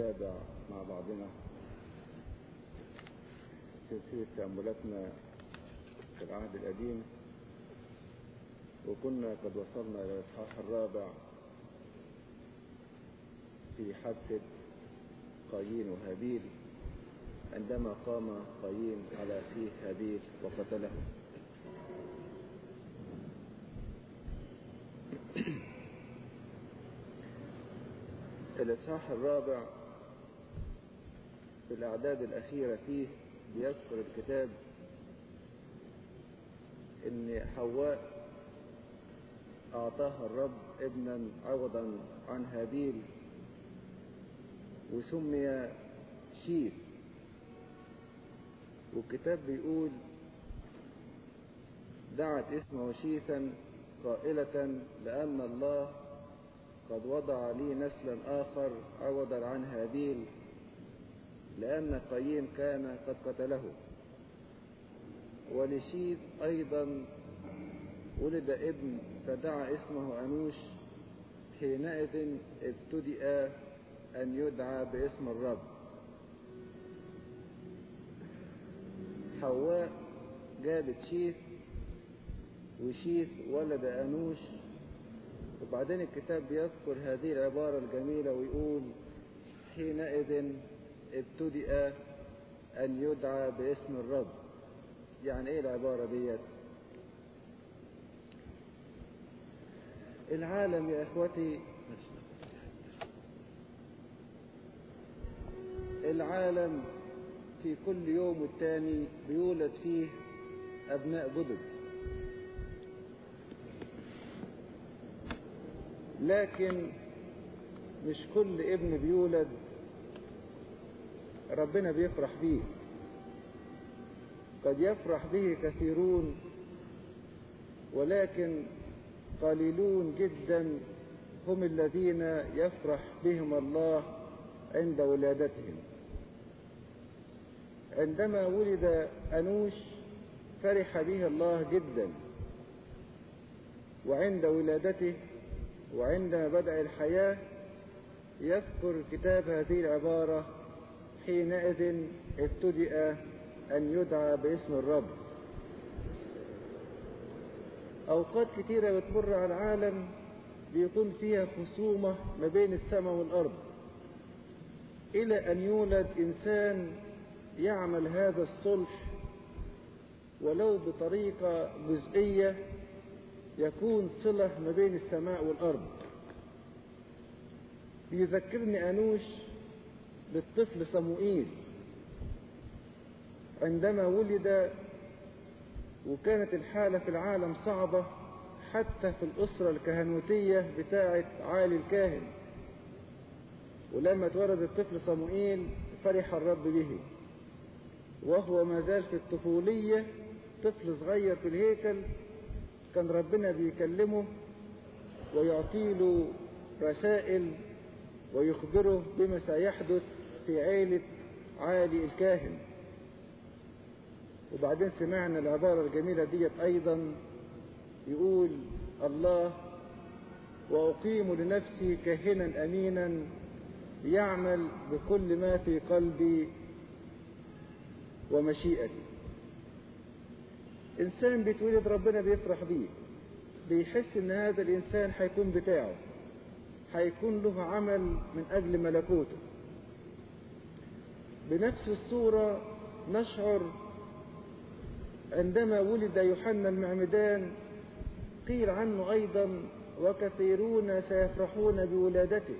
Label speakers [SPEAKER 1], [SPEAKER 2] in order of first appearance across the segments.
[SPEAKER 1] نتابع مع بعضنا سلسلة تأملاتنا في العهد القديم وكنا قد وصلنا إلى الإصحاح الرابع في حادثة قايين وهابيل عندما قام قايين على أخيه هابيل وقتله الإصحاح الرابع في الأعداد الأخيرة فيه بيذكر الكتاب إن حواء أعطاها الرب ابنا عوضا عن هابيل وسمي شيف والكتاب بيقول دعت اسمه شيثا قائلة لأن الله قد وضع لي نسلا آخر عوضا عن هابيل لأن قايين كان قد قتله ولشيث أيضا ولد ابن فدعا اسمه أنوش حينئذ ابتدأ أن يدعى باسم الرب حواء جابت شيث وشيث ولد أنوش وبعدين الكتاب بيذكر هذه العبارة الجميلة ويقول حينئذ ابتدأ أن يدعى باسم الرب يعني ايه العبارة ديت العالم يا اخوتي العالم في كل يوم والتاني بيولد فيه ابناء جدد لكن مش كل ابن بيولد ربنا بيفرح بيه قد يفرح به كثيرون ولكن قليلون جدا هم الذين يفرح بهم الله عند ولادتهم عندما ولد أنوش فرح به الله جدا وعند ولادته وعندما بدأ الحياة يذكر الكتاب هذه العبارة حينئذ ابتدأ أن يدعى باسم الرب أوقات كثيرة بتمر على العالم بيكون فيها خصومة ما بين السماء والأرض إلى أن يولد إنسان يعمل هذا الصلح ولو بطريقة جزئية يكون صلة ما بين السماء والأرض بيذكرني أنوش بالطفل صموئيل عندما ولد وكانت الحالة في العالم صعبة حتى في الأسرة الكهنوتية بتاعة عالي الكاهن ولما اتولد الطفل صموئيل فرح الرب به وهو ما زال في الطفولية طفل صغير في الهيكل كان ربنا بيكلمه ويعطي له رسائل ويخبره بما سيحدث في عيلة عالي الكاهن وبعدين سمعنا العبارة الجميلة ديت أيضا يقول الله وأقيم لنفسي كاهنا أمينا يعمل بكل ما في قلبي ومشيئتي إنسان بيتولد ربنا بيفرح بيه بيحس إن هذا الإنسان هيكون بتاعه هيكون له عمل من أجل ملكوته بنفس الصورة نشعر عندما ولد يوحنا المعمدان قيل عنه أيضا وكثيرون سيفرحون بولادته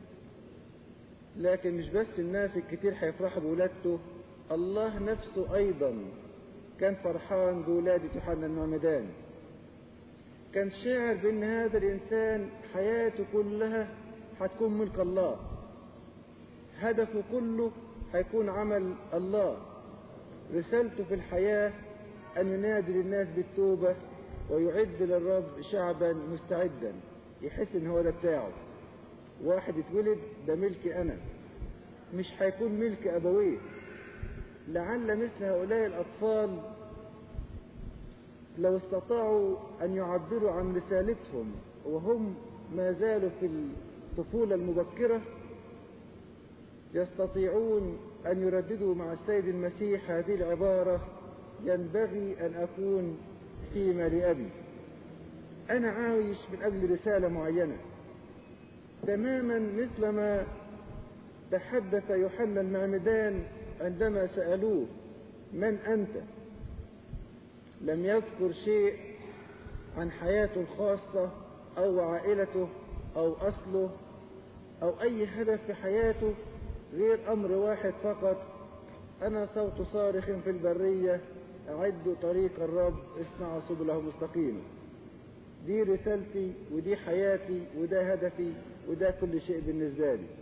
[SPEAKER 1] لكن مش بس الناس الكتير هيفرحوا بولادته الله نفسه أيضا كان فرحان بولادة يوحنا المعمدان كان شاعر بأن هذا الإنسان حياته كلها هتكون ملك الله هدفه كله هيكون عمل الله رسالته في الحياة أن ينادي للناس بالتوبة ويعد للرب شعبا مستعدا يحس ان هو ده بتاعه واحد اتولد ده ملكي انا مش هيكون ملك ابويه لعل مثل هؤلاء الاطفال لو استطاعوا ان يعبروا عن رسالتهم وهم ما زالوا في الطفولة المبكرة يستطيعون أن يرددوا مع السيد المسيح هذه العبارة ينبغي أن أكون فيما لأبي أنا عايش من أجل رسالة معينة تماما مثلما تحدث يوحنا المعمدان عندما سألوه من أنت لم يذكر شيء عن حياته الخاصة أو عائلته أو أصله أو أي هدف في حياته غير أمر واحد فقط أنا صوت صارخ في البرية أعدوا طريق الرب اسمعوا سبله مستقيمة دي رسالتي ودي حياتي وده هدفي وده كل شيء بالنسبة لي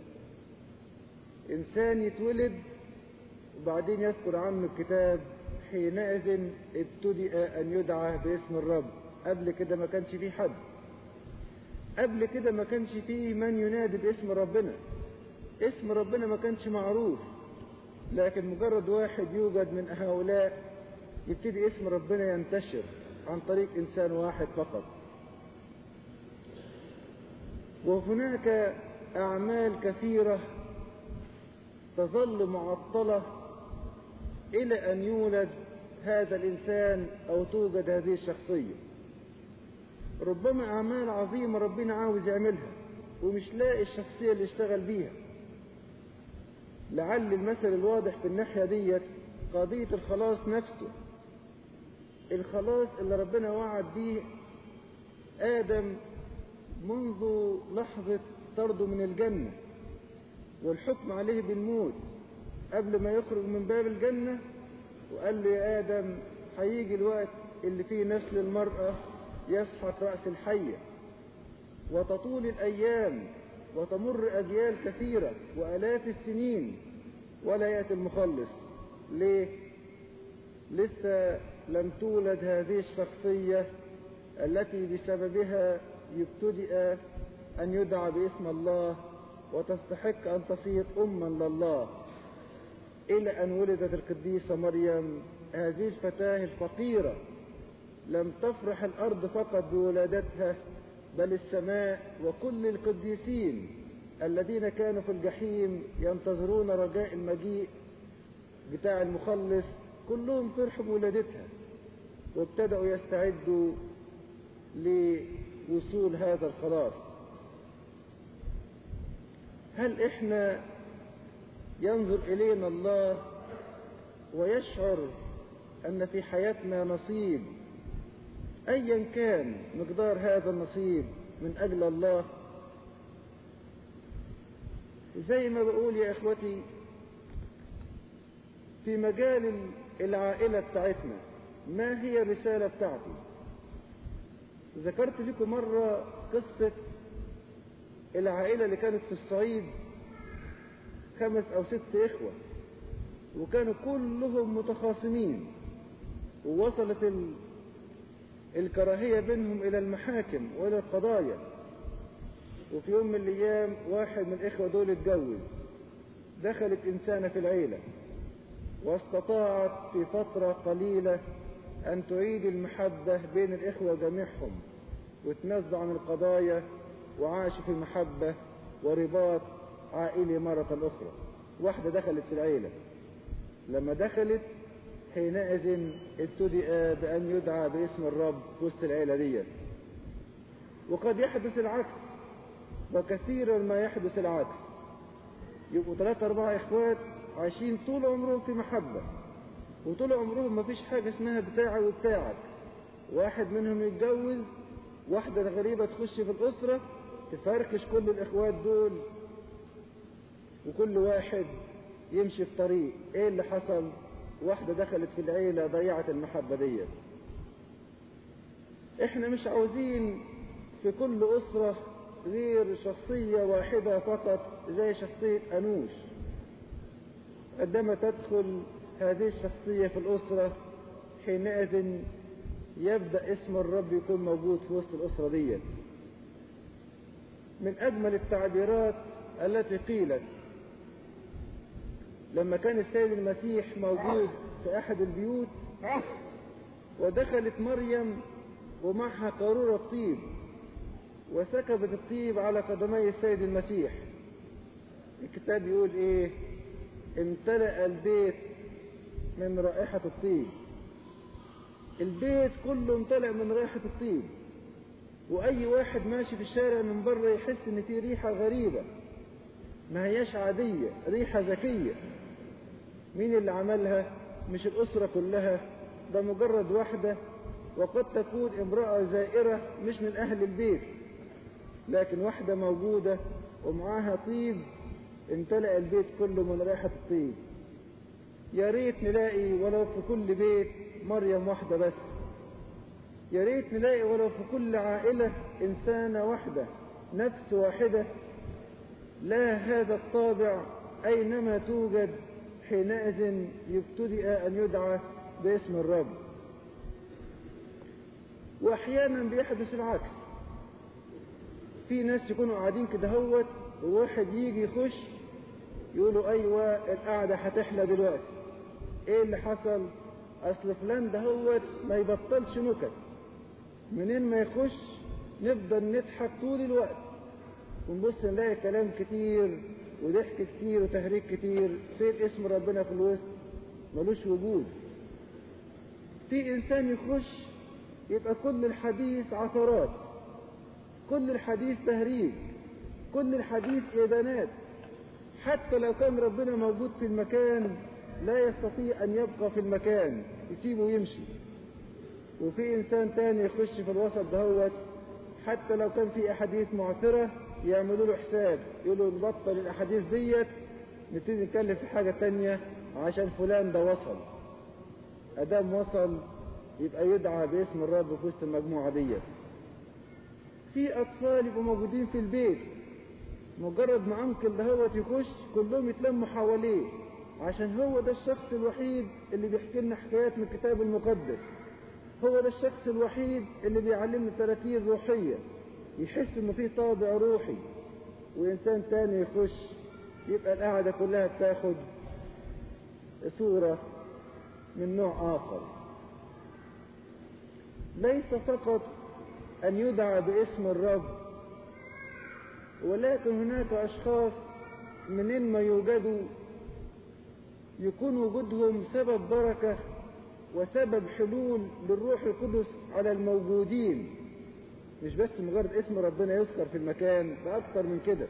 [SPEAKER 1] إنسان يتولد وبعدين يذكر عنه الكتاب حينئذ ابتدأ أن يدعى باسم الرب قبل كده ما كانش فيه حد قبل كده ما كانش فيه من ينادي باسم ربنا اسم ربنا ما كانش معروف لكن مجرد واحد يوجد من هؤلاء يبتدي اسم ربنا ينتشر عن طريق إنسان واحد فقط وهناك أعمال كثيرة تظل معطلة إلى أن يولد هذا الإنسان أو توجد هذه الشخصية ربما أعمال عظيمة ربنا عاوز يعملها ومش لاقي الشخصية اللي يشتغل بيها لعل المثل الواضح في الناحية ديت قضية الخلاص نفسه الخلاص اللي ربنا وعد به آدم منذ لحظة طرده من الجنة والحكم عليه بالموت قبل ما يخرج من باب الجنة وقال له يا آدم هيجي الوقت اللي فيه نسل المرأة يسحق رأس الحية وتطول الأيام وتمر أجيال كثيرة وألاف السنين ولا يأتي المخلص ليه؟ لسه لم تولد هذه الشخصية التي بسببها يبتدئ أن يدعى باسم الله وتستحق أن تصير أما لله إلى أن ولدت القديسة مريم هذه الفتاة الفقيرة لم تفرح الأرض فقط بولادتها بل السماء وكل القديسين الذين كانوا في الجحيم ينتظرون رجاء المجيء بتاع المخلص كلهم فرحوا بولادتها وابتدأوا يستعدوا لوصول هذا الخلاص هل احنا ينظر إلينا الله ويشعر أن في حياتنا نصيب أيا كان مقدار هذا النصيب من أجل الله زي ما بقول يا إخوتي في مجال العائلة بتاعتنا ما هي الرسالة بتاعتي ذكرت لكم مرة قصة العائلة اللي كانت في الصعيد خمس أو ست إخوة وكانوا كلهم متخاصمين ووصلت ال... الكراهية بينهم إلى المحاكم وإلى القضايا وفي يوم من الأيام واحد من الإخوة دول اتجوز دخلت إنسانة في العيلة واستطاعت في فترة قليلة أن تعيد المحبة بين الإخوة جميعهم وتنزع عن القضايا وعاشوا في المحبة ورباط عائلي مرة أخرى واحدة دخلت في العيلة لما دخلت حينئذ ابتدأ بأن يدعى باسم الرب في وسط العيلة دي وقد يحدث العكس وكثيرا ما يحدث العكس يبقوا ثلاثة أربعة إخوات عايشين طول عمرهم في محبة وطول عمرهم ما فيش حاجة اسمها بتاعي وبتاعك واحد منهم يتجوز واحدة غريبة تخش في الأسرة تفركش كل الإخوات دول وكل واحد يمشي في طريق ايه اللي حصل واحدة دخلت في العيلة ضيعت المحبة دي احنا مش عاوزين في كل أسرة غير شخصية واحدة فقط زي شخصية أنوش عندما تدخل هذه الشخصية في الأسرة حينئذ يبدأ اسم الرب يكون موجود في وسط الأسرة دي من أجمل التعبيرات التي قيلت لما كان السيد المسيح موجود في أحد البيوت ودخلت مريم ومعها قارورة طيب وسكبت الطيب على قدمي السيد المسيح الكتاب يقول ايه امتلأ البيت من رائحة الطيب البيت كله امتلأ من رائحة الطيب واي واحد ماشي في الشارع من بره يحس ان في ريحة غريبة ما هياش عادية ريحة ذكية مين اللي عملها مش الاسرة كلها ده مجرد واحدة وقد تكون امرأة زائرة مش من اهل البيت لكن واحدة موجودة ومعاها طيب امتلأ البيت كله من رائحة الطيب يا ريت نلاقي ولو في كل بيت مريم واحدة بس يا ريت نلاقي ولو في كل عائلة إنسانة واحدة نفس واحدة لا هذا الطابع أينما توجد حينئذ يبتدئ أن يدعى باسم الرب وأحيانا بيحدث العكس في ناس يكونوا قاعدين كده هوت وواحد يجي يخش يقولوا أيوة القعدة هتحلى دلوقتي إيه اللي حصل أصل فلان ده هوت ما يبطلش نكت منين ما يخش نفضل نضحك طول الوقت ونبص نلاقي كلام كتير وضحك كتير وتهريج كتير فين اسم ربنا في الوسط ملوش وجود في انسان يخش يبقى كل الحديث عثرات كل الحديث تهريج كل الحديث إدانات حتى لو كان ربنا موجود في المكان لا يستطيع أن يبقى في المكان يسيبه يمشي وفي إنسان تاني يخش في الوسط دهوت حتى لو كان في أحاديث معثرة يعملوا له حساب يقولوا نبطل الأحاديث ديت نبتدي نتكلم في حاجة تانية عشان فلان ده وصل أدام وصل يبقى يدعى باسم الرب في وسط المجموعة ديت في أطفال يبقوا موجودين في البيت مجرد ما أنكل دهوت يخش كلهم يتلموا حواليه عشان هو ده الشخص الوحيد اللي بيحكي لنا حكايات من الكتاب المقدس هو ده الشخص الوحيد اللي بيعلمنا تراكيب روحية يحس انه فيه طابع روحي وانسان تاني يخش يبقى القعدة كلها تاخد صورة من نوع آخر ليس فقط أن يدعى باسم الرب ولكن هناك أشخاص منين ما يوجدوا يكون وجودهم سبب بركة وسبب حلول للروح القدس على الموجودين مش بس مجرد اسم ربنا يذكر في المكان ده أكتر من كده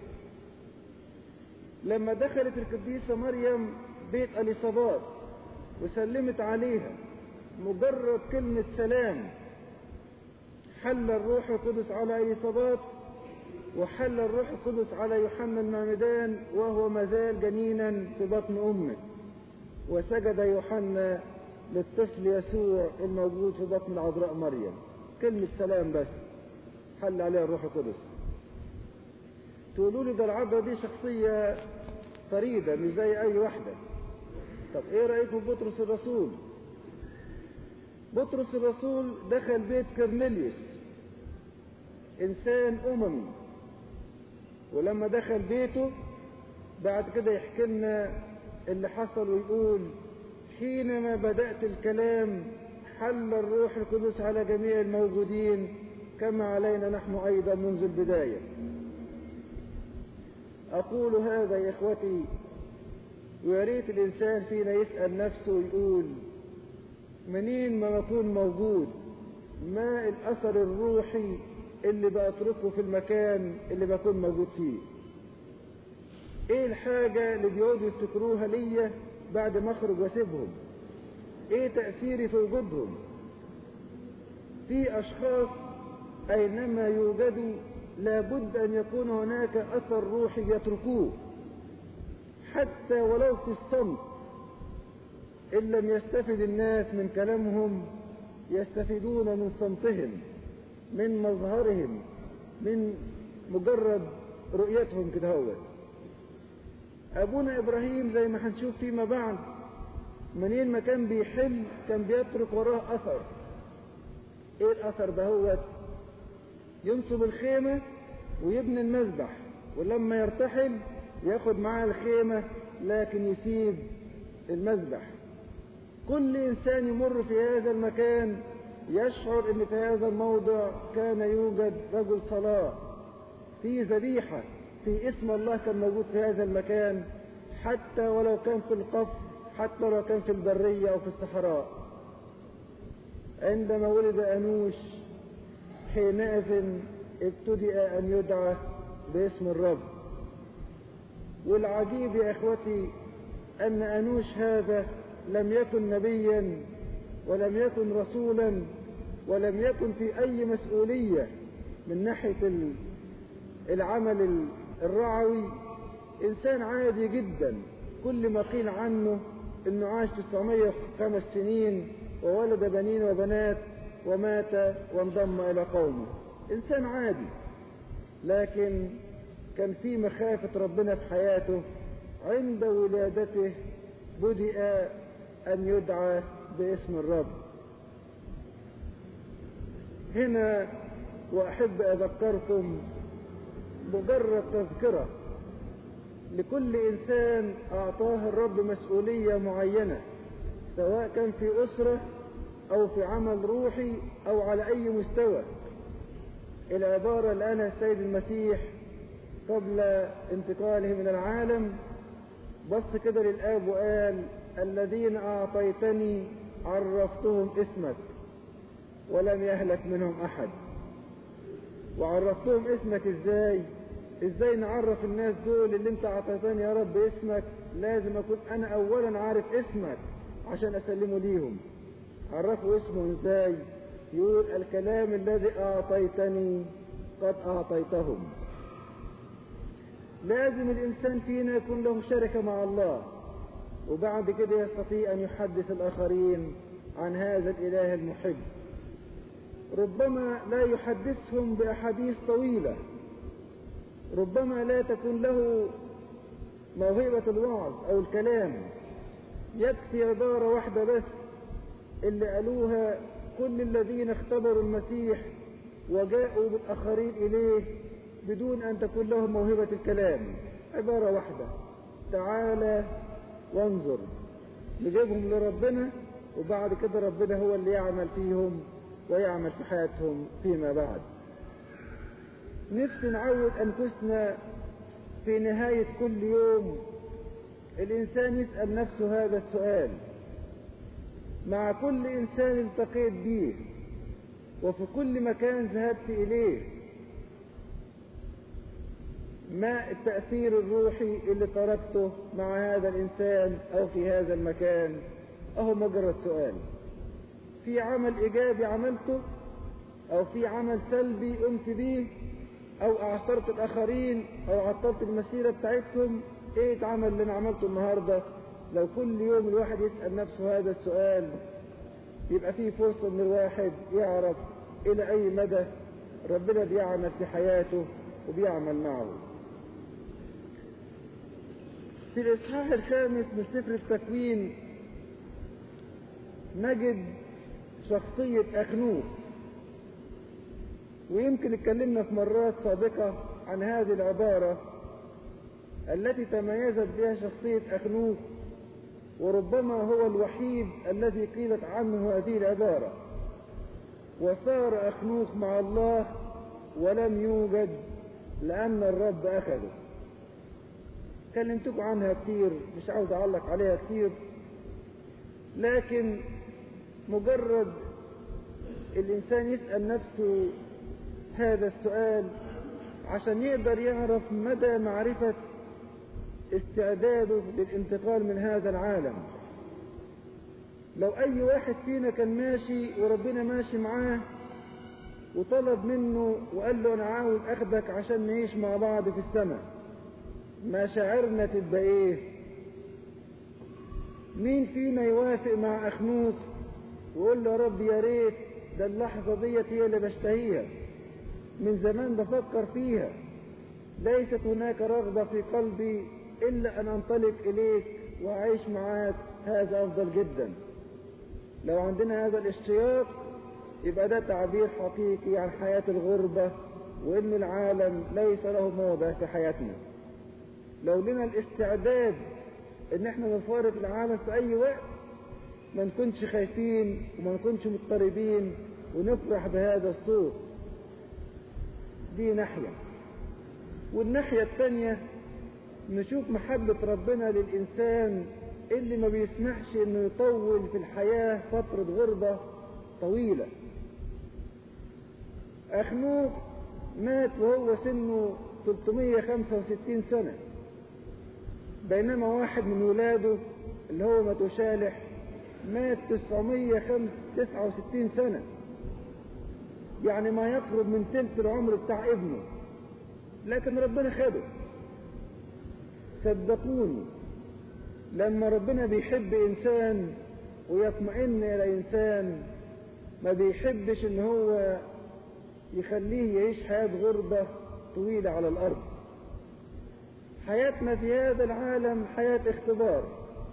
[SPEAKER 1] لما دخلت القديسة مريم بيت أليصابات وسلمت عليها مجرد كلمة سلام حل الروح القدس على أليصابات وحل الروح القدس على يوحنا المعمدان وهو مازال جنينا في بطن أمه وسجد يوحنا للطفل يسوع الموجود في بطن العذراء مريم كلمة سلام بس حل عليها الروح القدس تقولوا لي ده العذراء دي شخصية فريدة مش زي أي واحدة طب إيه رأيكم بطرس الرسول بطرس الرسول دخل بيت كرنيليوس إنسان أممي ولما دخل بيته بعد كده يحكي لنا اللي حصل ويقول حينما بدأت الكلام حل الروح القدس على جميع الموجودين كما علينا نحن أيضا منذ البداية أقول هذا يا إخوتي ويا ريت الإنسان فينا يسأل نفسه ويقول منين ما بكون موجود ما الأثر الروحي اللي بأتركه في المكان اللي بكون موجود فيه ايه الحاجة اللي بيقعدوا يفتكروها ليا بعد ما اخرج واسيبهم ايه تأثيري في وجودهم في اشخاص اينما يوجدوا لابد ان يكون هناك اثر روحي يتركوه حتى ولو في الصمت ان لم يستفد الناس من كلامهم يستفيدون من صمتهم من مظهرهم من مجرد رؤيتهم كده هو ابونا ابراهيم زي ما هنشوف فيما بعد منين ما كان بيحل كان بيترك وراه اثر ايه الاثر ده هو ينصب الخيمة ويبني المذبح ولما يرتحل ياخد معاه الخيمة لكن يسيب المذبح كل انسان يمر في هذا المكان يشعر ان في هذا الموضع كان يوجد رجل صلاة في ذبيحة في اسم الله كان موجود في هذا المكان حتى ولو كان في القفر حتى ولو كان في البرية أو في الصحراء عندما ولد أنوش حينئذ ابتدأ أن يدعى باسم الرب والعجيب يا إخوتي أن أنوش هذا لم يكن نبيا ولم يكن رسولا ولم يكن في أي مسؤولية من ناحية العمل الرعوي إنسان عادي جدا كل ما قيل عنه أنه عاش 905 سنين وولد بنين وبنات ومات وانضم إلى قومه إنسان عادي لكن كان في مخافة ربنا في حياته عند ولادته بدأ أن يدعى باسم الرب هنا وأحب أذكركم مجرد تذكرة لكل إنسان أعطاه الرب مسؤولية معينة سواء كان في أسرة أو في عمل روحي أو على أي مستوى العبارة اللي قالها السيد المسيح قبل انتقاله من العالم بص كده للآب وقال الذين أعطيتني عرفتهم اسمك ولم يهلك منهم أحد وعرفتهم اسمك ازاي ازاي نعرف الناس دول اللي انت اعطيتني يا رب اسمك لازم اكون انا اولا عارف اسمك عشان اسلمه ليهم عرفوا اسمه ازاي يقول الكلام الذي اعطيتني قد اعطيتهم لازم الانسان فينا يكون له شركة مع الله وبعد كده يستطيع ان يحدث الاخرين عن هذا الاله المحب ربما لا يحدثهم باحاديث طويله ربما لا تكون له موهبة الوعظ أو الكلام يكفي عبارة واحدة بس اللي قالوها كل الذين اختبروا المسيح وجاءوا بالآخرين إليه بدون أن تكون لهم موهبة الكلام عبارة واحدة تعالى وانظر نجيبهم لربنا وبعد كده ربنا هو اللي يعمل فيهم ويعمل في حياتهم فيما بعد نفسي نعود أنفسنا في نهاية كل يوم الإنسان يسأل نفسه هذا السؤال مع كل إنسان التقيت به وفي كل مكان ذهبت إليه ما التأثير الروحي اللي تركته مع هذا الإنسان أو في هذا المكان أهو مجرد سؤال في عمل إيجابي عملته أو في عمل سلبي قمت به او اعثرت الاخرين او عطلت المسيرة بتاعتهم ايه اتعمل اللي انا عملته النهاردة لو كل يوم الواحد يسأل نفسه هذا السؤال يبقى فيه فرصة ان الواحد يعرف الى اي مدى ربنا بيعمل في حياته وبيعمل معه في الاصحاح الخامس من سفر التكوين نجد شخصية اخنوخ ويمكن اتكلمنا في مرات سابقة عن هذه العبارة التي تميزت بها شخصية أخنوخ وربما هو الوحيد الذي قيلت عنه هذه العبارة وصار أخنوخ مع الله ولم يوجد لأن الرب أخذه كلمتكم عنها كتير مش عاوز أعلق عليها كتير لكن مجرد الإنسان يسأل نفسه هذا السؤال عشان يقدر يعرف مدى معرفة استعداده للانتقال من هذا العالم لو أي واحد فينا كان ماشي وربنا ماشي معاه وطلب منه وقال له أنا عاوز أخدك عشان نعيش مع بعض في السماء مشاعرنا تبقى إيه مين فينا يوافق مع أخنوخ ويقول له يا رب يا ريت ده اللحظة ديت هي اللي بشتهيها من زمان بفكر فيها ليست هناك رغبة في قلبي إلا أن أنطلق إليك وأعيش معاك هذا أفضل جدا لو عندنا هذا الاشتياق يبقى ده تعبير حقيقي عن حياة الغربة وإن العالم ليس له موضع في حياتنا لو لنا الاستعداد إن احنا نفارق العالم في أي وقت ما نكونش خايفين وما نكونش مضطربين ونفرح بهذا الصوت دي ناحية والناحية الثانية نشوف محبة ربنا للإنسان اللي ما بيسمحش انه يطول في الحياة فترة غربة طويلة أخنوخ مات وهو سنه 365 سنة بينما واحد من ولاده اللي هو متشالح مات 969 سنة يعني ما يقرب من تلت العمر بتاع ابنه لكن ربنا خده صدقوني لما ربنا بيحب انسان ويطمئن الى انسان ما بيحبش ان هو يخليه يعيش حياة غربة طويلة على الارض حياتنا في هذا العالم حياة اختبار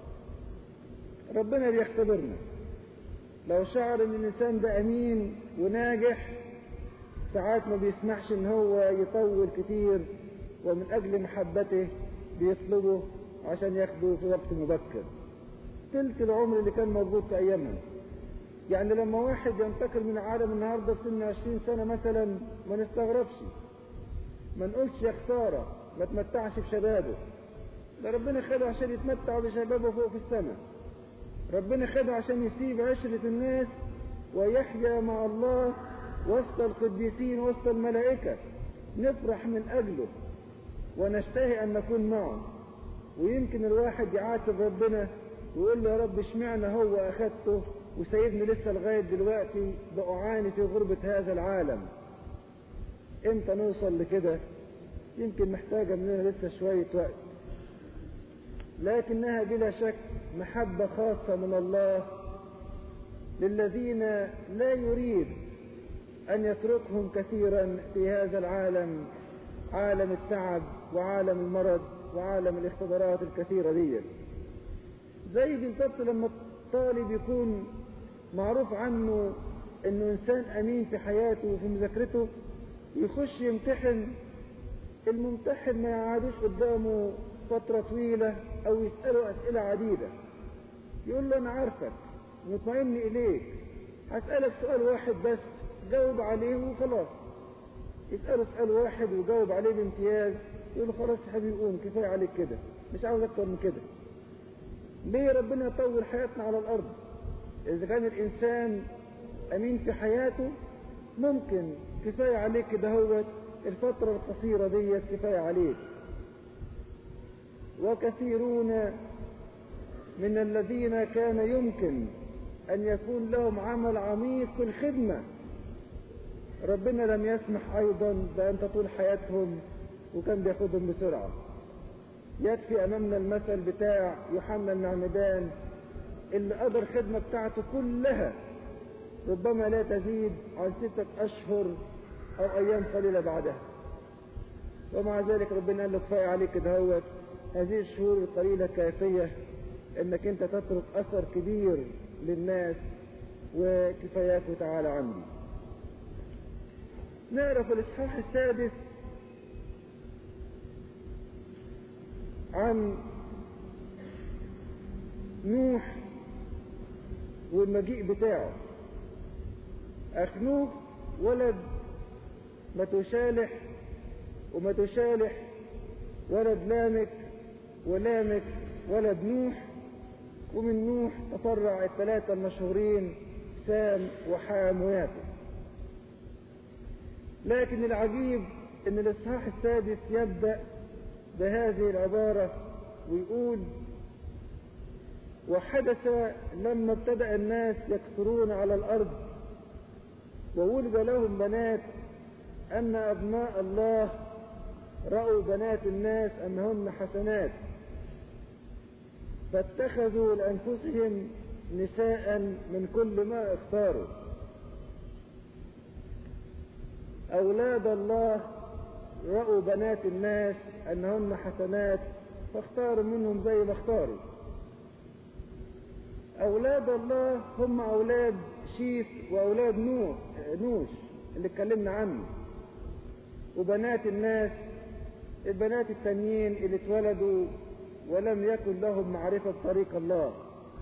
[SPEAKER 1] ربنا بيختبرنا لو شعر ان الانسان ده امين وناجح ساعات ما بيسمحش ان هو يطول كتير ومن اجل محبته بيطلبه عشان ياخده في وقت مبكر تلك العمر اللي كان موجود في ايامها يعني لما واحد ينتقل من العالم النهارده في سن 20 سنه مثلا ما نستغربش ما نقولش يا خساره ما تمتعش بشبابه ده ربنا خده عشان يتمتع بشبابه فوق في السماء ربنا خده عشان يسيب عشرة الناس ويحيا مع الله وسط القديسين وسط الملائكة نفرح من أجله ونشتهي أن نكون معه ويمكن الواحد يعاتب ربنا ويقول له يا رب اشمعنى هو أخدته وسيبني لسه لغاية دلوقتي بأعاني في غربة هذا العالم امتى نوصل لكده يمكن محتاجة مننا لسه شوية وقت لكنها بلا شك محبة خاصة من الله للذين لا يريد أن يتركهم كثيرا في هذا العالم عالم التعب وعالم المرض وعالم الاختبارات الكثيرة دي زي بالضبط لما الطالب يكون معروف عنه انه انسان امين في حياته وفي مذاكرته يخش يمتحن الممتحن ما يقعدوش قدامه فترة طويلة او يسأله اسئلة عديدة يقول له انا عارفك مطمئن اليك هسألك سؤال واحد بس جاوب عليه وخلاص يسأله سؤال واحد وجاوب عليه بامتياز يقول له خلاص يا حبيبي قوم كفاية عليك كده مش عاوز اكتر من كده ليه ربنا يطول حياتنا على الارض اذا كان الانسان امين في حياته ممكن كفاية عليك كده هو الفترة القصيرة دي كفاية عليك وكثيرون من الذين كان يمكن أن يكون لهم عمل عميق في الخدمة ربنا لم يسمح أيضا بأن تطول حياتهم وكان بياخدهم بسرعة يكفي أمامنا المثل بتاع يوحنا المعمدان اللي قدر الخدمة بتاعته كلها ربما لا تزيد عن ستة أشهر أو أيام قليلة بعدها ومع ذلك ربنا قال له كفاية عليك كده هوت هذه الشهور القليلة كافية انك انت تترك اثر كبير للناس وكفاياك وتعالى عندي نعرف الاصحاح السادس عن نوح والمجيء بتاعه اخنوخ ولد متشالح ومتشالح ولد لامك ولامك ولد نوح ومن نوح تفرع الثلاثة المشهورين سام وحام ويافع لكن العجيب ان الاصحاح السادس يبدأ بهذه العبارة ويقول وحدث لما ابتدأ الناس يكثرون على الأرض وولد لهم بنات أن أبناء الله رأوا بنات الناس أنهن حسنات فاتخذوا لأنفسهم نساء من كل ما اختاروا أولاد الله رأوا بنات الناس أنهن حسنات فاختاروا منهم زي ما اختاروا أولاد الله هم أولاد شيف وأولاد نوح نوش اللي اتكلمنا عنه وبنات الناس البنات التانيين اللي اتولدوا ولم يكن لهم معرفة طريق الله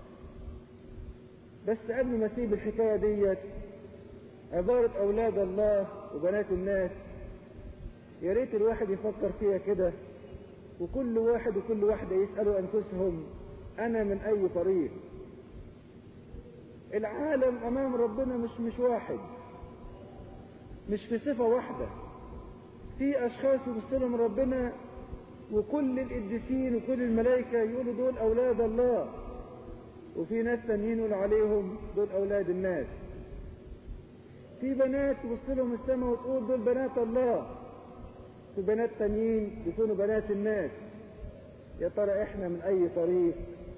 [SPEAKER 1] بس قبل ما اسيب الحكاية ديت عبارة أولاد الله وبنات الناس يا ريت الواحد يفكر فيها كده وكل واحد وكل واحدة يسألوا أنفسهم أنا من أي طريق العالم أمام ربنا مش مش واحد مش في صفة واحدة في أشخاص يبص ربنا وكل القديسين وكل الملائكة يقولوا دول أولاد الله وفي ناس تانيين يقولوا عليهم دول أولاد الناس في بنات تبص لهم السماء وتقول دول بنات الله في بنات تانيين يكونوا بنات الناس يا ترى احنا من اي طريق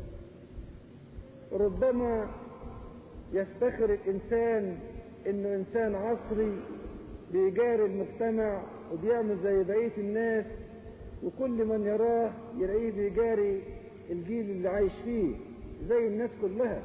[SPEAKER 1] ربما يفتخر الانسان انه انسان عصري بيجاري المجتمع وبيعمل زي بقية الناس وكل من يراه يلاقيه بيجاري الجيل اللي عايش فيه زي الناس كلها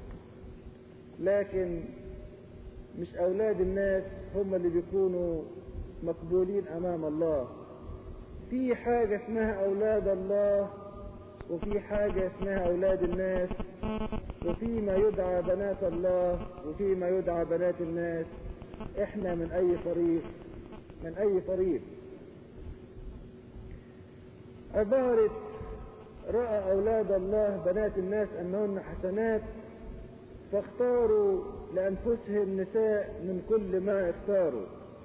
[SPEAKER 1] لكن مش أولاد الناس هم اللي بيكونوا مقبولين أمام الله في حاجة اسمها أولاد الله وفي حاجة اسمها أولاد الناس وفيما يدعى بنات الله وفيما يدعى بنات الناس احنا من أي طريق من أي طريق عبارة رأى أولاد الله بنات الناس أنهن حسنات فاختاروا لأنفسهم نساء من كل ما اختاروا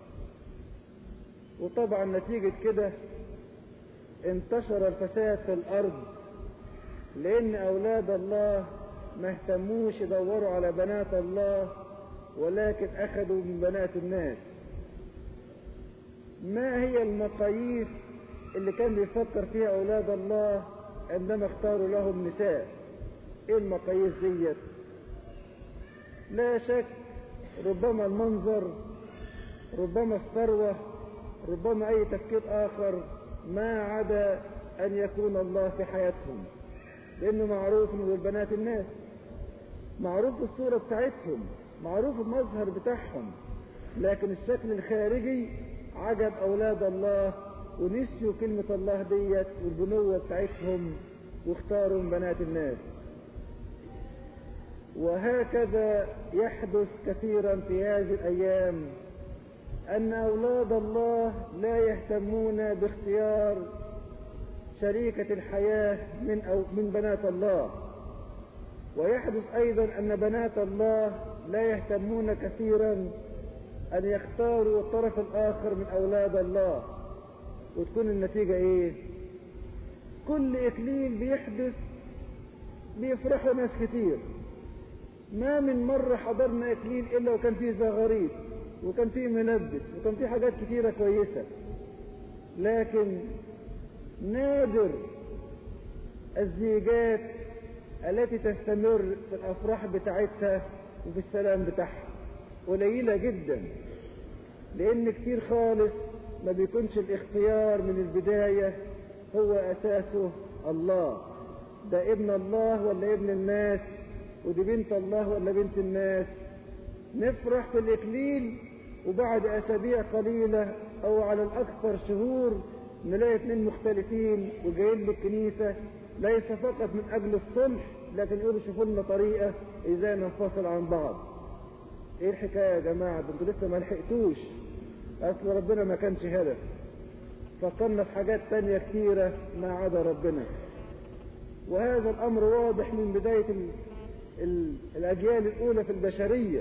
[SPEAKER 1] وطبعا نتيجة كده انتشر الفساد في الأرض لأن أولاد الله ما اهتموش يدوروا على بنات الله ولكن أخذوا من بنات الناس ما هي المقاييس اللي كان بيفكر فيها أولاد الله عندما اختاروا لهم نساء ايه المقاييس ديت لا شك ربما المنظر ربما الثروة ربما أي تفكير آخر ما عدا أن يكون الله في حياتهم لأنه معروف من البنات الناس معروف الصورة بتاعتهم معروف المظهر بتاعهم لكن الشكل الخارجي عجب أولاد الله ونسيوا كلمة الله ديت والبنوة بتاعتهم واختاروا من بنات الناس وهكذا يحدث كثيرا في هذه الأيام أن أولاد الله لا يهتمون باختيار شريكة الحياة من, أو من بنات الله ويحدث أيضا أن بنات الله لا يهتمون كثيرا أن يختاروا الطرف الآخر من أولاد الله وتكون النتيجة إيه كل إكليل بيحدث بيفرحوا ناس كتير ما من مرة حضرنا إكليل إلا وكان فيه زغاريد وكان فيه ملبس وكان فيه حاجات كتيرة كويسة لكن نادر الزيجات التي تستمر في الأفراح بتاعتها وفي السلام بتاعها قليلة جدا لأن كتير خالص ما بيكونش الاختيار من البداية هو أساسه الله ده ابن الله ولا ابن الناس ودي بنت الله ولا بنت الناس نفرح في الإكليل وبعد أسابيع قليلة أو على الأكثر شهور نلاقي اثنين مختلفين وجايين للكنيسة ليس فقط من أجل الصلح لكن يقولوا شوفوا لنا طريقة إزاي ننفصل عن بعض إيه الحكاية يا جماعة ده انتوا لسه ما لحقتوش أصل ربنا ما كانش هدف فكرنا في حاجات تانية كتيرة ما عدا ربنا وهذا الأمر واضح من بداية ال ال الأجيال الأولى في البشرية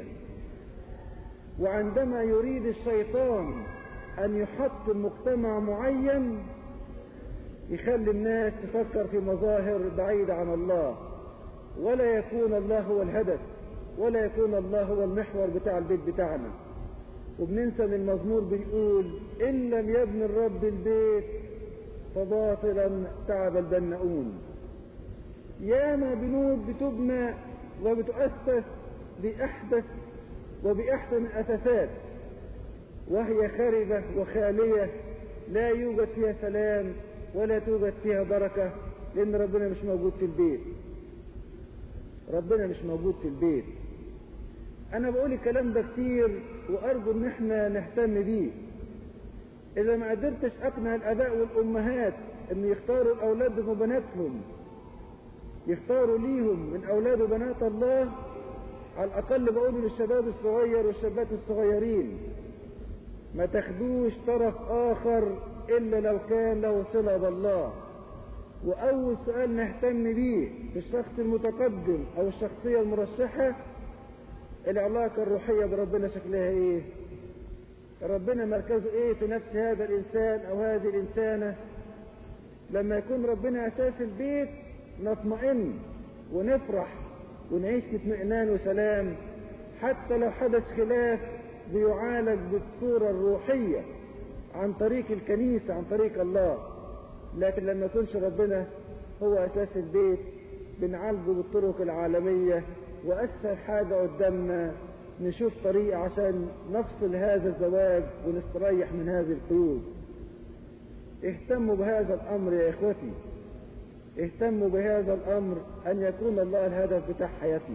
[SPEAKER 1] وعندما يريد الشيطان أن يحط مجتمع معين يخلي الناس تفكر في مظاهر بعيدة عن الله ولا يكون الله هو الهدف ولا يكون الله هو المحور بتاع البيت بتاعنا وبننسى من المزمور بيقول إن لم يبني الرب البيت فباطلا تعب البناؤون ياما بنود بتبنى وبتؤسس بأحدث وبأحسن الأساسات وهي خربة وخالية لا يوجد فيها سلام ولا توجد فيها بركة لأن ربنا مش موجود في البيت ربنا مش موجود في البيت أنا بقول الكلام ده كتير وأرجو إن احنا نهتم بيه إذا ما قدرتش أقنع الآباء والأمهات إن يختاروا الأولاد وبناتهم يختاروا ليهم من أولاد وبنات الله على الأقل بقول للشباب الصغير والشابات الصغيرين ما تاخدوش طرف آخر إلا لو كان له صلة بالله وأول سؤال نهتم بيه في الشخص المتقدم أو الشخصية المرشحة العلاقة الروحية بربنا شكلها إيه؟ ربنا مركزه إيه في نفس هذا الإنسان أو هذه الإنسانة؟ لما يكون ربنا أساس البيت نطمئن ونفرح ونعيش في اطمئنان وسلام حتى لو حدث خلاف بيعالج بالصورة الروحية عن طريق الكنيسة عن طريق الله لكن لما يكونش ربنا هو أساس البيت بنعالجه بالطرق العالمية وأسهل حاجة قدامنا نشوف طريقة عشان نفصل هذا الزواج ونستريح من هذه القيود اهتموا بهذا الأمر يا إخوتي اهتموا بهذا الأمر أن يكون الله الهدف بتاع حياتنا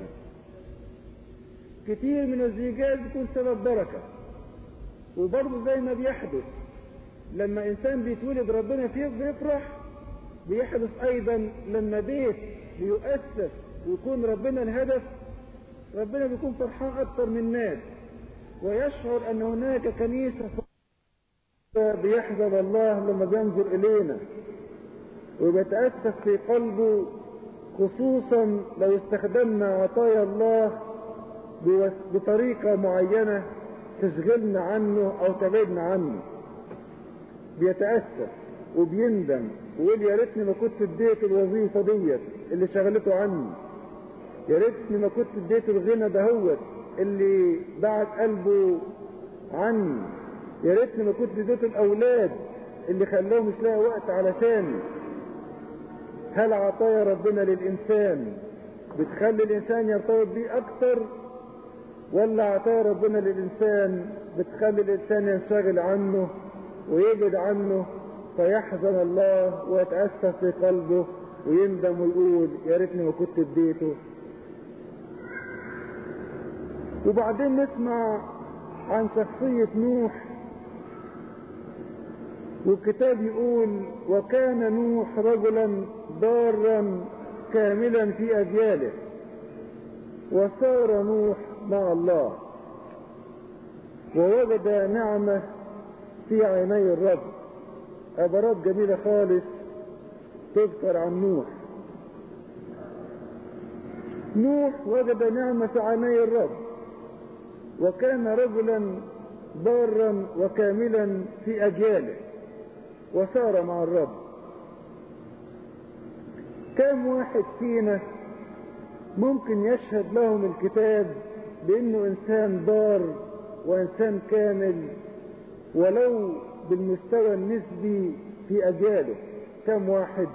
[SPEAKER 1] كتير من الزيجات بيكون سبب بركة وبرضه زي ما بيحدث لما إنسان بيتولد ربنا فيه بيفرح بيحدث أيضا لما بيت بيؤسس ويكون ربنا الهدف ربنا بيكون فرحان أكثر من الناس ويشعر أن هناك كنيسة بيحزن الله لما بينظر إلينا وبيتأسف في قلبه خصوصا لو استخدمنا عطايا الله بطريقة معينة تشغلنا عنه أو تبعدنا عنه بيتأسف وبيندم ويقول يا ريتني ما كنت اديت الوظيفة ديت اللي شغلته عني يا ريتني ما كنت اديت الغنى دهوت اللي بعد قلبه عني يا ريتني ما كنت اديت الاولاد اللي خلاهم مش لاقي وقت علشاني هل عطايا ربنا للانسان بتخلي الانسان يرتبط بيه اكتر ولا عطايا ربنا للانسان بتخلي الانسان ينشغل عنه ويبعد عنه فيحزن الله ويتأسف في قلبه ويندم ويقول يا ريتني ما كنت اديته وبعدين نسمع عن شخصية نوح والكتاب يقول وكان نوح رجلا بارا كاملا في أجياله وصار نوح مع الله ووجد نعمة في عيني الرب عبارات جميلة خالص تذكر عن نوح نوح وجد نعمة في عيني الرب وكان رجلا بارا وكاملا في أجياله وسار مع الرب كم واحد فينا ممكن يشهد لهم الكتاب بأنه إنسان بار وإنسان كامل ولو بالمستوى النسبي في أجياله كم واحد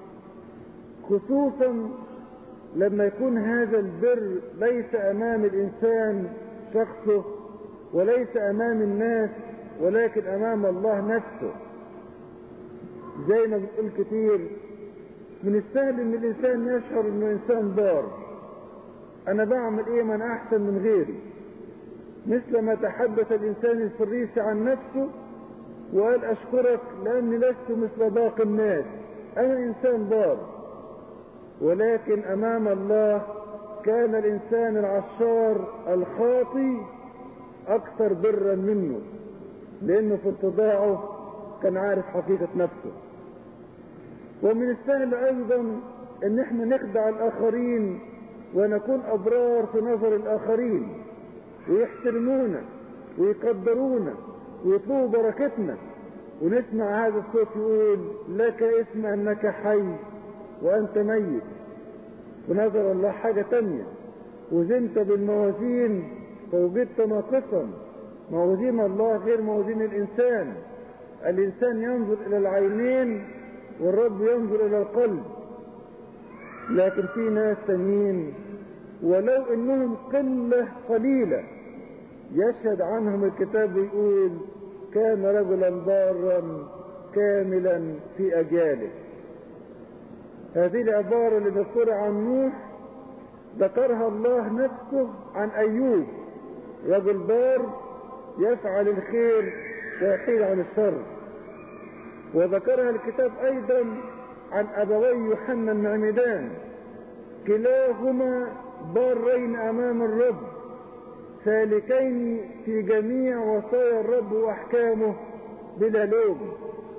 [SPEAKER 1] خصوصا لما يكون هذا البر ليس أمام الإنسان شخصه وليس أمام الناس ولكن أمام الله نفسه زي ما بتقول كتير من السهل ان الانسان يشعر انه انسان بار انا بعمل ايه من احسن من غيري مثل ما تحدث الانسان الفريسي عن نفسه وقال اشكرك لاني لست مثل باقي الناس انا انسان بار ولكن امام الله كان الانسان العشار الخاطي اكثر برا منه لانه في اتضاعه كان عارف حقيقة نفسه ومن السهل ايضا ان احنا نخدع الاخرين ونكون ابرار في نظر الاخرين ويحترمونا ويقدرونا ويطلبوا بركتنا ونسمع هذا الصوت يقول لك اسم انك حي وانت ميت ونظر الله حاجة تانية وزنت بالموازين فوجدت ناقصا موازين الله غير موازين الانسان الانسان ينظر الى العينين والرب ينظر الى القلب لكن في ناس تانيين ولو انهم قلة قليلة يشهد عنهم الكتاب ويقول كان رجلا بارا كاملا في اجاله هذه العبارة اللي مذكورة عن نوح ذكرها الله نفسه عن ايوب رجل بار يفعل الخير ويحيد عن الشر وذكرها الكتاب ايضا عن ابوي يوحنا المعمدان كلاهما بارين امام الرب سالكين في جميع وصايا الرب وأحكامه بلا لوم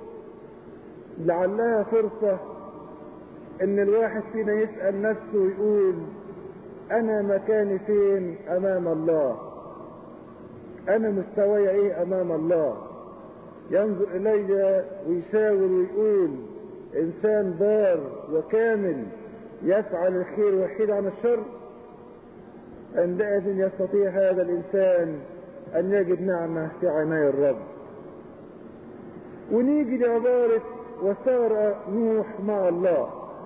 [SPEAKER 1] لعلها فرصة ان الواحد فينا يسأل نفسه ويقول انا مكاني فين امام الله انا مستواي ايه امام الله ينظر الي ويشاور ويقول انسان بار وكامل يفعل الخير ويحيد عن الشر عندئذ يستطيع هذا الانسان ان يجد نعمة في عناية الرب ونيجي لعبارة وسار نوح مع الله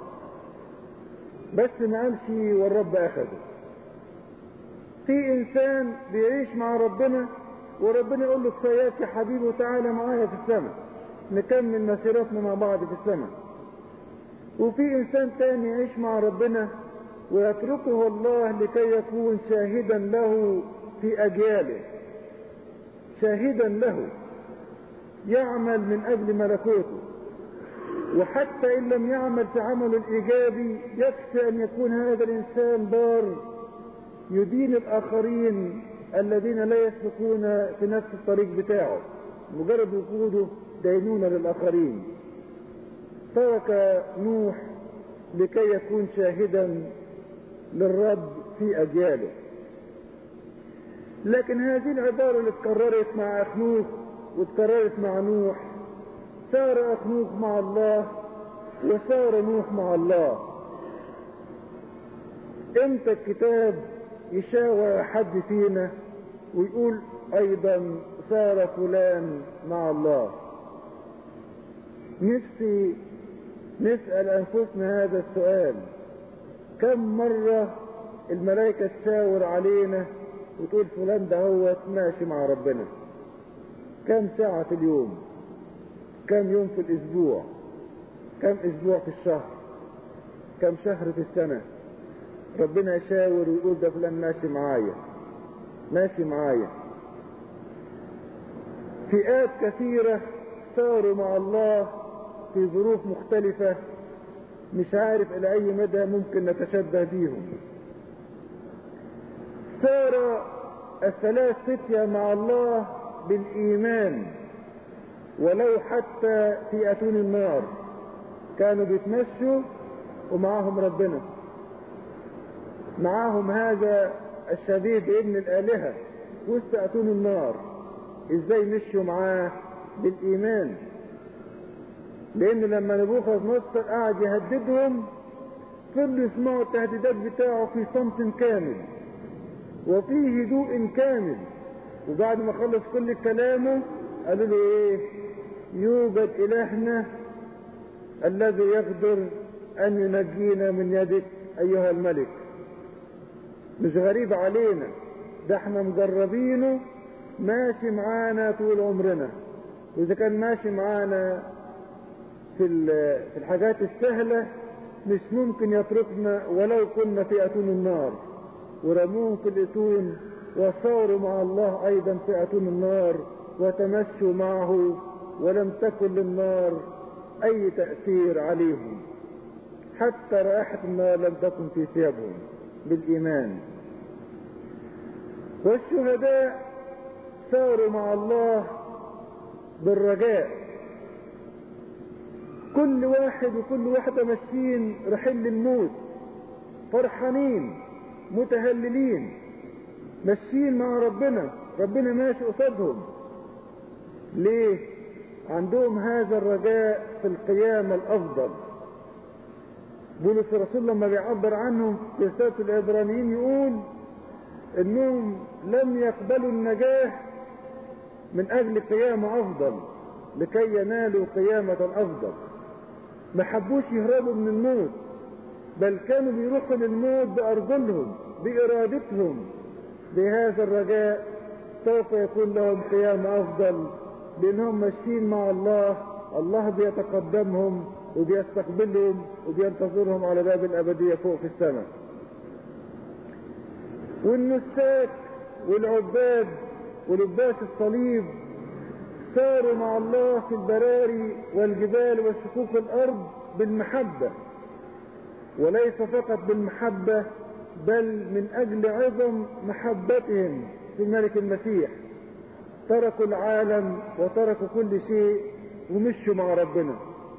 [SPEAKER 1] بس ما قالش والرب اخذه في انسان بيعيش مع ربنا وربنا يقول له كفاياك يا حبيبي وتعالى معايا في السماء نكمل مسيرتنا مع بعض في السماء وفي انسان تاني يعيش مع ربنا ويتركه الله لكي يكون شاهدا له في اجياله شاهدا له يعمل من اجل ملكوته وحتى ان لم يعمل في عمله الايجابي يكفي ان يكون هذا الانسان بار يدين الاخرين الذين لا يسلكون في نفس الطريق بتاعه مجرد وجوده دينونة للاخرين ترك نوح لكي يكون شاهدا للرب في اجياله لكن هذه العبارة اللي اتكررت مع اخنوخ واتكررت مع نوح سار اخنوخ مع الله وسار نوح مع الله امتى الكتاب يشاور حد فينا ويقول ايضا سار فلان مع الله نفسي نسأل انفسنا هذا السؤال كم مرة الملائكة تشاور علينا وتقول فلان ده هو ماشي مع ربنا كم ساعة في اليوم كم يوم في الاسبوع كم اسبوع في الشهر كم شهر في السنة ربنا يشاور ويقول ده فلان ماشي معايا ماشي معايا فئات كثيرة ساروا مع الله في ظروف مختلفة مش عارف الى اي مدى ممكن نتشبه بيهم سار الثلاث فتية مع الله بالايمان ولو حتى في اتون النار كانوا بيتمشوا ومعاهم ربنا معاهم هذا الشبيه بابن الالهة وسط اتون النار ازاي مشوا معاه بالايمان لان لما نبوخذ نصر قاعد يهددهم فضلوا يسمعوا التهديدات بتاعه في صمت كامل وفي هدوء كامل وبعد ما خلص كل كلامه قالوا له ايه يوجد الهنا الذي يقدر ان ينجينا من يدك ايها الملك مش غريب علينا ده احنا مجربينه ماشي معانا طول عمرنا واذا كان ماشي معانا في في الحاجات السهلة مش ممكن يتركنا ولو كنا في اتون النار ورموهم في الاتون وصاروا مع الله ايضا في اتون النار وتمشوا معه ولم تكن للنار اي تأثير عليهم حتى رائحة النار لم تكن في ثيابهم بالايمان والشهداء ساروا مع الله بالرجاء كل واحد وكل واحدة ماشيين رايحين للموت فرحانين متهللين ماشيين مع ربنا ربنا ماشي قصادهم ليه عندهم هذا الرجاء في القيامة الافضل بولس الرسول لما بيعبر عنهم في رسالة العبرانيين يقول انهم لم يقبلوا النجاة من اجل قيامة افضل لكي ينالوا قيامة افضل ما حبوش يهربوا من الموت بل كانوا بيروحوا للموت بارجلهم بارادتهم بهذا الرجاء سوف يكون لهم قيامة افضل لانهم ماشيين مع الله الله بيتقدمهم وبيستقبلهم وبينتظرهم على باب الابدية فوق في السماء والنساك والعباد ولباس الصليب ساروا مع الله في البراري والجبال وشقوق الارض بالمحبة وليس فقط بالمحبة بل من اجل عظم محبتهم في الملك المسيح تركوا العالم وتركوا كل شيء ومشوا مع ربنا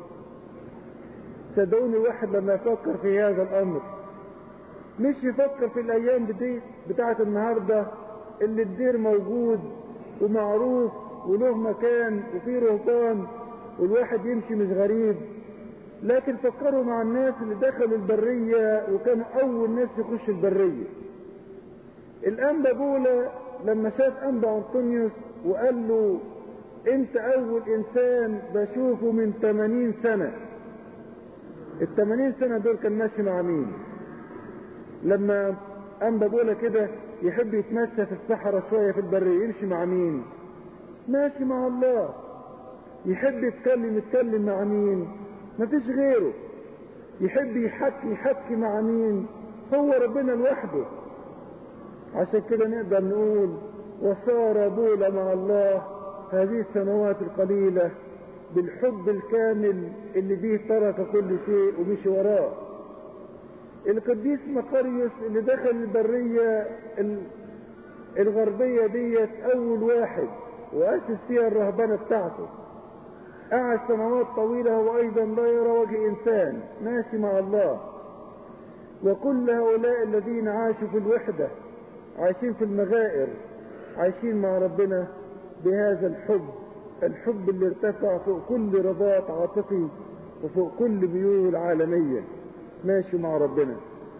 [SPEAKER 1] صدقوني الواحد لما يفكر في هذا الامر مش يفكر في الايام دي بتاعت النهارده اللي الدير موجود ومعروف وله مكان وفيه رهبان والواحد يمشي مش غريب لكن فكروا مع الناس اللي دخلوا البرية وكانوا أول ناس يخشوا البرية الأنبا بولا لما شاف أنبا أنطونيوس وقال له أنت أول إنسان بشوفه من 80 سنة ال 80 سنة دول كان ماشي مع مين؟ لما أنبا بولا كده يحب يتمشى في الصحراء شوية في البرية يمشي مع مين؟ ماشي مع الله يحب يتكلم يتكلم مع مين؟ مفيش غيره يحب يحكي يحكي مع مين هو ربنا لوحده عشان كده نقدر نقول وصار بولا مع الله هذه السنوات القليلة بالحب الكامل اللي بيه ترك كل شيء ومشي وراه القديس مقريوس اللي دخل البرية الغربية ديت أول واحد وأسس فيها الرهبنة بتاعته قعد سنوات طويلة هو أيضا لا يرى وجه إنسان ماشي مع الله وكل هؤلاء الذين عاشوا في الوحدة عايشين في المغائر عايشين مع ربنا بهذا الحب الحب اللي ارتفع فوق كل رباط عاطفي وفوق كل ميول عالمية ماشي مع ربنا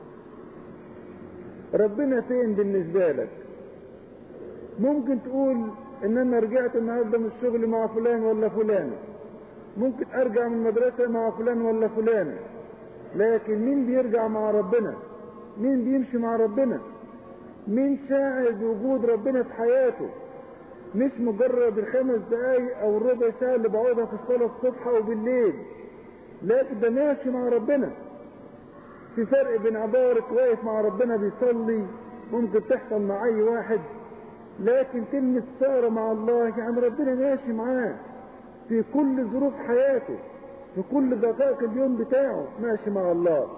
[SPEAKER 1] ربنا فين بالنسبة لك ممكن تقول ان انا رجعت النهاردة من الشغل مع فلان ولا فلان ممكن ارجع من المدرسة مع فلان ولا فلان لكن مين بيرجع مع ربنا مين بيمشي مع ربنا مين شاعر بوجود ربنا في حياته مش مجرد الخمس دقايق او الربع ساعة اللي بقعدها في الصلاة الصبح او بالليل لكن ده ماشي مع ربنا في فرق بين عبارة واقف مع ربنا بيصلي ممكن تحصل مع اي واحد لكن كلمة سارة مع الله يعني ربنا ماشي معاه في كل ظروف حياته في كل دقائق اليوم بتاعه ماشي مع الله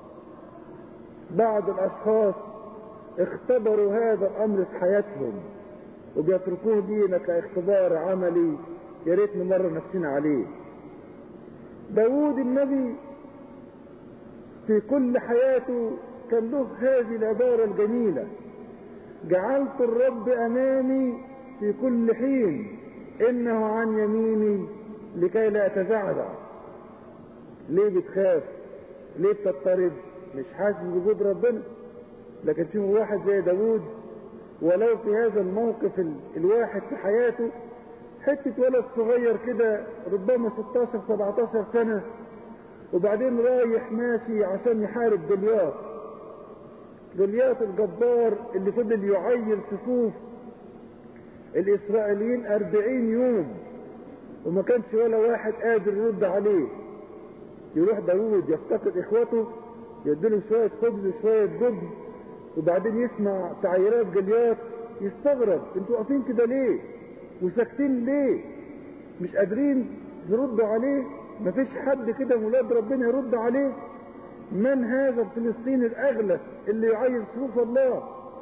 [SPEAKER 1] بعض الأشخاص اختبروا هذا الأمر في حياتهم وبيتركوه لينا كاختبار عملي يا ريت نمر نفسنا عليه داوود النبي في كل حياته كان له هذه العبارة الجميلة جعلت الرب أمامي في كل حين إنه عن يميني لكي لا أتزعزع ليه بتخاف ليه بتضطرب مش حاسس بوجود ربنا لكن شوف واحد زي داوود ولو في هذا الموقف الواحد في حياته حتة ولد صغير كده ربما 16 17 سنة وبعدين رايح ماشي عشان يحارب جليات جليات الجبار اللي فضل يعير صفوف الإسرائيليين أربعين يوم وما كانش ولا واحد قادر يرد عليه يروح داوود يفتقد إخوته يديله شوية خبز وشوية جبن وبعدين يسمع تعييرات جليات يستغرب انتوا واقفين كده ليه وساكتين ليه مش قادرين يردوا عليه مفيش حد كده ولاد ربنا يرد عليه من هذا الفلسطيني الاغلب اللي يعير صفوف الله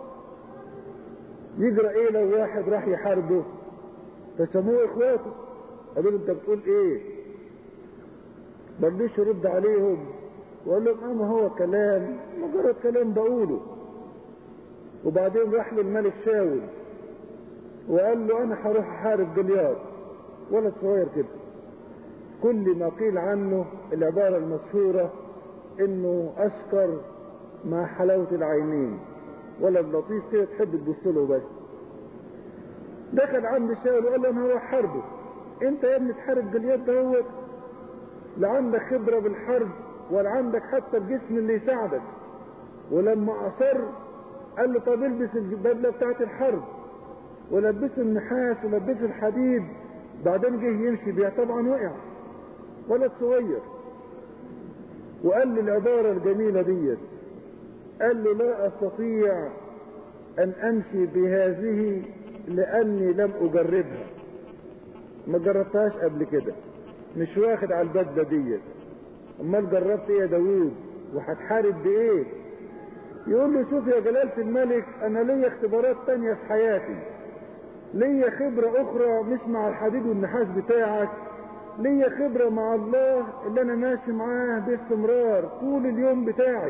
[SPEAKER 1] يجرى ايه لو واحد راح يحاربه فسموه اخواته قالوا له انت بتقول ايه مرضيش يرد عليهم وقال لهم اما هو كلام مجرد كلام بقوله وبعدين راح للملك شاول وقال له انا هروح احارب جلياد ولد صغير كده كل ما قيل عنه العبارة المشهورة انه اشكر مع حلاوة العينين ولد لطيف كده تحب تبص له بس دخل عند شاول وقال له انا هروح حربه انت يا ابني تحارب جلياد دوت لا عندك خبرة بالحرب ولا عندك حتى الجسم اللي يساعدك ولما اصر قال له طب البس البدله بتاعت الحرب ولبسه النحاس ولبسه الحديد بعدين جه يمشي بيها طبعا وقع ولد صغير وقال له العبارة الجميلة ديت قال له لا استطيع ان امشي بهذه لاني لم اجربها ما جربتهاش قبل كده مش واخد على البدلة ديت امال جربت ايه يا داوود وهتحارب بايه يقول له شوف يا جلالة الملك انا ليا اختبارات تانية في حياتي ليا خبرة اخرى مش مع الحديد والنحاس بتاعك ليا خبرة مع الله اللي انا ماشي معاه باستمرار طول اليوم بتاعي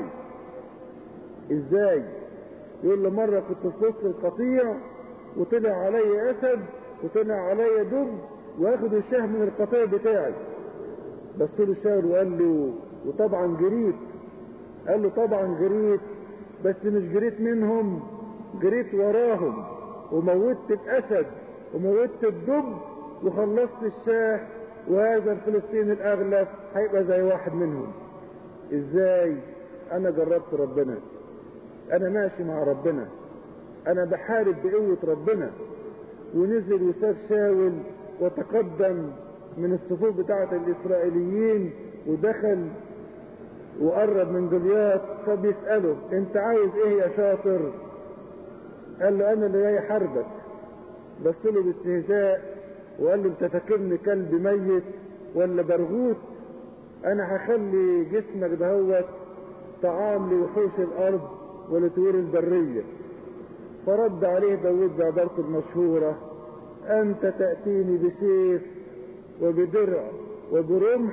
[SPEAKER 1] ازاي يقول له مرة كنت في وسط القطيع وطلع علي اسد وطلع علي دب واخد الشاه من القطيع بتاعي بس له شاور وقال له وطبعا جريت قال له طبعا جريت بس مش جريت منهم جريت وراهم وموتت الاسد وموتت الدب وخلصت الشاه وهذا الفلسطيني الاغلب هيبقى زي واحد منهم ازاي انا جربت ربنا انا ماشي مع ربنا انا بحارب بقوة ربنا ونزل وساب شاول وتقدم من الصفوف بتاعة الاسرائيليين ودخل وقرب من جولياط فبيسأله انت عايز ايه يا شاطر قال له انا اللي جاي حربك بس له باستهزاء وقال له انت فاكرني كلب ميت ولا برغوت انا هخلي جسمك دهوت طعام لوحوش الارض ولطيور البرية فرد عليه داود بعبارته المشهورة انت تأتيني بسيف وبدرع وبرمح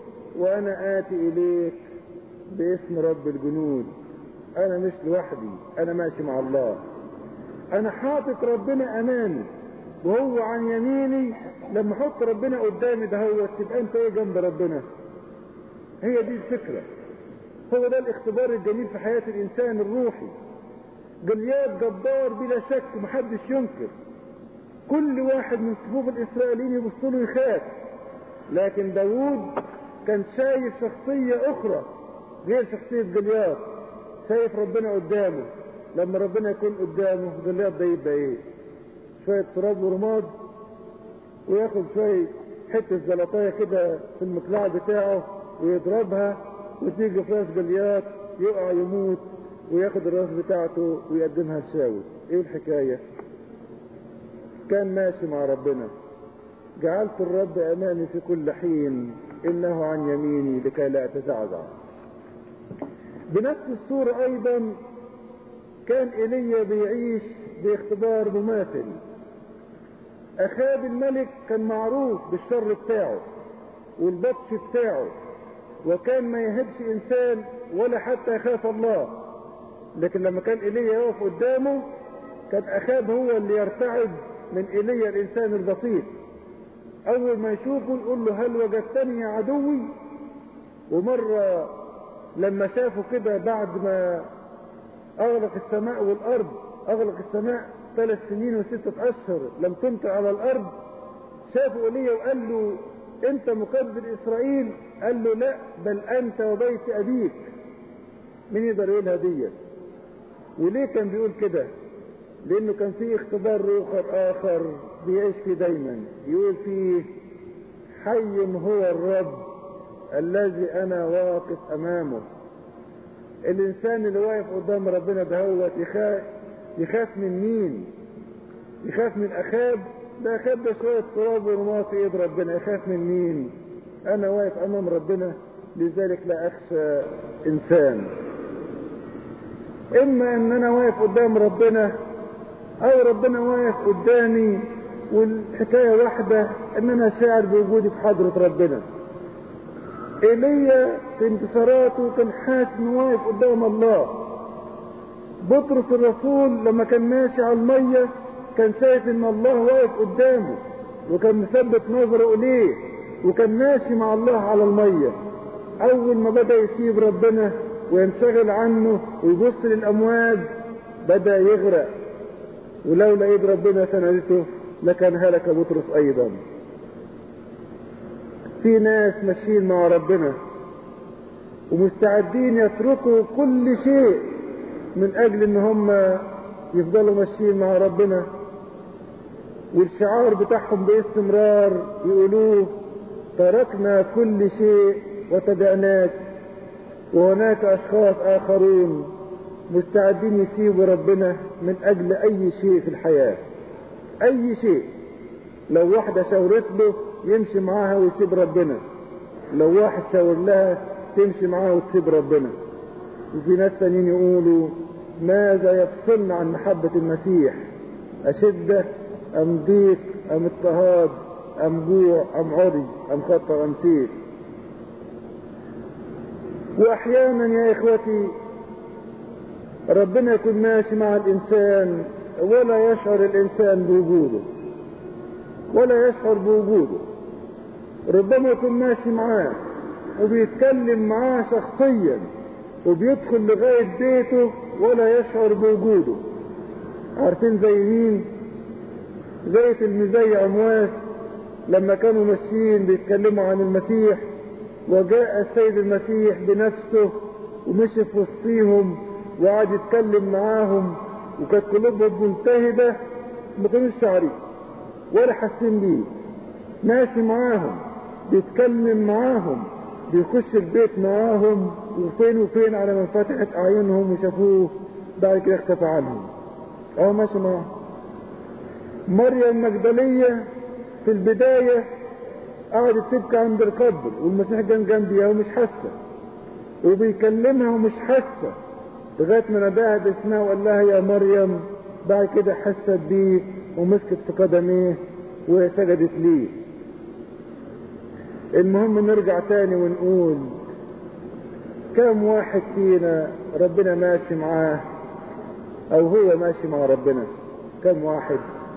[SPEAKER 1] وانا اتي اليك باسم رب الجنود انا مش لوحدي انا ماشي مع الله انا حاطط ربنا امامي وهو عن يميني لما احط ربنا قدامي ده هو تبقى انت ايه جنب ربنا هي دي الفكرة هو ده الاختبار الجميل في حياة الانسان الروحي جليات جبار بلا شك محدش ينكر كل واحد من صفوف الاسرائيليين يبص له يخاف لكن داوود كان شايف شخصية اخرى غير شخصية جليات شايف ربنا قدامه لما ربنا يكون قدامه جليات ده يبقى ايه شوية تراب ورماد وياخد شوية حتة زلطاية كده في المقلاع بتاعه ويضربها وتيجي في راس جليات يقع يموت وياخد الراس بتاعته ويقدمها لشاول ايه الحكاية كان ماشي مع ربنا جعلت الرب امامي في كل حين انه عن يميني لكي لا اتزعزع بنفس الصورة ايضا كان ايليا بيعيش باختبار مماثل اخاب الملك كان معروف بالشر بتاعه والبطش بتاعه وكان ما يهبش انسان ولا حتى يخاف الله لكن لما كان ايليا يقف قدامه كان اخاب هو اللي يرتعد من ايليا الانسان البسيط اول ما يشوفه يقول له هل وجدتني يا عدوي ومرة لما شافه كده بعد ما اغلق السماء والارض اغلق السماء ثلاث سنين وستة اشهر لم تمطر على الارض شافوا ايليا وقال له انت مقدر اسرائيل قال له لا بل انت وبيت ابيك مين يقدر يقولها دي وليه كان بيقول كده لانه كان فيه اختبار روخر اخر بيعيش فيه دايما يقول فيه حي هو الرب الذي انا واقف امامه الانسان اللي واقف قدام ربنا دهوت يخاف يخاف من مين يخاف من اخاب ده اخاب ده شويه تراب ورماه في ايد ربنا يخاف من مين انا واقف امام ربنا لذلك لا اخشى انسان اما ان انا واقف قدام ربنا او ربنا واقف قدامي والحكاية واحدة ان انا شاعر بوجودي في حضرة ربنا ايليا في انتصاراته كان حاسس انه واقف قدام الله بطرس الرسول لما كان ماشي على المية كان شايف ان الله واقف قدامه وكان مثبت نظره اليه وكان ماشي مع الله على المية اول ما بدأ يسيب ربنا وينشغل عنه ويبص للامواج بدأ يغرق ولولا ايد ربنا سندته لكان هلك بطرس ايضا في ناس ماشيين مع ربنا ومستعدين يتركوا كل شيء من اجل ان هم يفضلوا ماشيين مع ربنا والشعار بتاعهم باستمرار يقولوه تركنا كل شيء وتبعناك وهناك اشخاص اخرون مستعدين يسيبوا ربنا من اجل اي شيء في الحياة اي شيء لو واحدة شاورت له يمشي معاها ويسيب ربنا لو واحد شاور لها تمشي معاها وتسيب ربنا وفي ناس تانيين يقولوا ماذا يفصلنا عن محبة المسيح أشدة أم ضيق أم اضطهاد أم جوع أم عري أم خطر أم سيف وأحيانا يا إخوتي ربنا يكون ماشي مع الإنسان ولا يشعر الإنسان بوجوده ولا يشعر بوجوده ربما يكون ماشي معاه وبيتكلم معاه شخصيا وبيدخل لغاية بيته ولا يشعر بوجوده عارفين زي مين زي تلميذي عمواس لما كانوا ماشيين بيتكلموا عن المسيح وجاء السيد المسيح بنفسه ومشي في وسطيهم وقعد يتكلم معاهم وكانت قلوبهم ملتهبة ما كانوش شعرين ولا حاسين بيه ماشي معاهم بيتكلم معاهم بيخش البيت معاهم وفين وفين على ما فتحت اعينهم وشافوه بعد كده اختفى عنهم اه ماشي معاهم مريم مجدلية في البداية قعدت تبكي عند القبر والمسيح كان جنبيها ومش حاسة وبيكلمها ومش حاسة لغاية ما ناداها باسمها وقال لها يا مريم بعد كده حست بيه ومسكت في قدميه وسجدت ليه المهم نرجع تاني ونقول كم واحد فينا ربنا ماشي معاه او هو ماشي مع ربنا كم واحد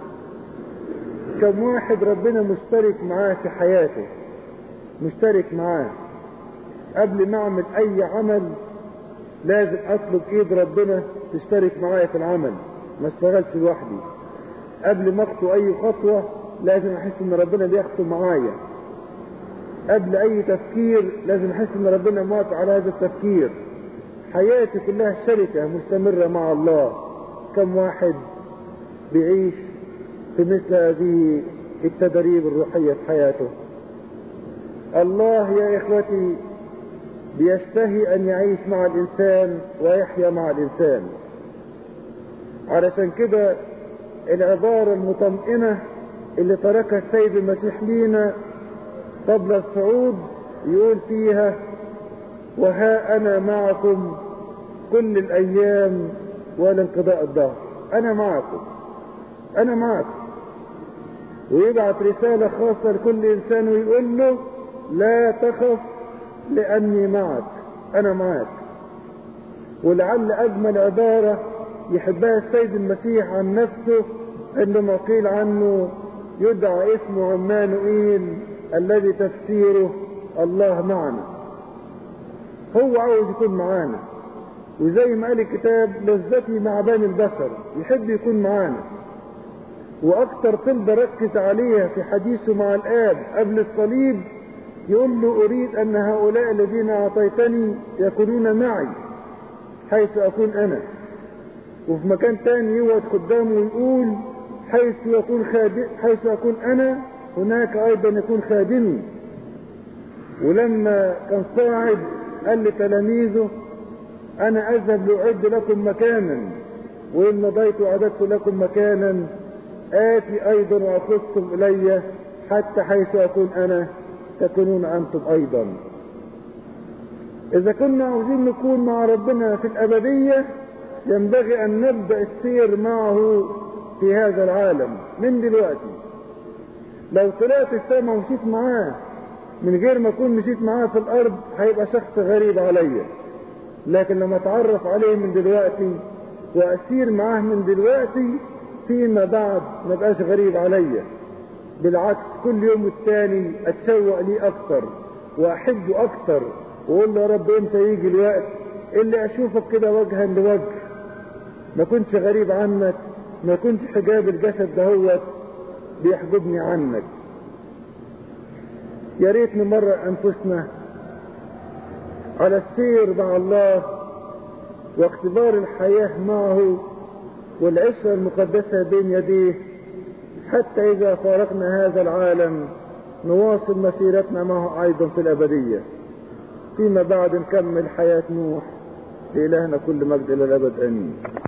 [SPEAKER 1] كم واحد ربنا مشترك معاه في حياته مشترك معاه قبل ما اعمل اي عمل لازم اطلب ايد ربنا تشترك معايا في العمل ما اشتغلش لوحدي قبل ما اخطو اي خطوة لازم احس ان ربنا بيخطو معايا قبل اي تفكير لازم احس ان ربنا موافق على هذا التفكير حياتي كلها شركة مستمرة مع الله كم واحد بيعيش في مثل هذه التدريب الروحية في حياته الله يا إخوتي بيشتهي أن يعيش مع الإنسان ويحيا مع الإنسان علشان كده العبارة المطمئنة اللي تركها السيد المسيح لينا قبل الصعود يقول فيها وها أنا معكم كل الأيام ولا انقضاء الدهر أنا معكم أنا معكم ويبعت رسالة خاصة لكل إنسان ويقول له لا تخف لأني معك أنا معك ولعل أجمل عبارة يحبها السيد المسيح عن نفسه عندما قيل عنه يدعى اسمه عمانوئيل الذي تفسيره الله معنا هو عاوز يكون معانا وزي ما قال الكتاب لذتي مع بني البشر يحب يكون معانا واكتر طلبة ركز عليها في حديثه مع الاب قبل الصليب يقول له اريد ان هؤلاء الذين اعطيتني يكونون معي حيث اكون انا وفي مكان تاني يقعد قدامه ويقول حيث يكون خادم حيث اكون انا هناك ايضا يكون خادمي ولما كان صاعد قال لتلاميذه انا اذهب لاعد لكم مكانا وان مضيت واعددت لكم مكانا آتي أيضا وأخذكم إلي حتى حيث أكون أنا تكونون أنتم أيضا إذا كنا عاوزين نكون مع ربنا في الأبدية ينبغي أن نبدأ السير معه في هذا العالم من دلوقتي لو طلعت السماء ومشيت معاه من غير ما أكون مشيت معاه في الأرض هيبقى شخص غريب عليا لكن لما أتعرف عليه من دلوقتي وأسير معاه من دلوقتي فيما بعد ما بقاش غريب عليا بالعكس كل يوم والتاني اتشوق ليه اكتر واحبه اكتر واقول له يا رب امتى يجي الوقت اللي اشوفك كده وجها لوجه ما كنتش غريب عنك ما كنتش حجاب الجسد دهوت بيحجبني عنك يا ريت نمرر انفسنا على السير مع الله واختبار الحياة معه والعشرة المقدسة بين يديه حتى إذا فارقنا هذا العالم نواصل مسيرتنا معه أيضا في الأبدية فيما بعد نكمل حياة نوح لإلهنا كل مجد إلى الأبد آمين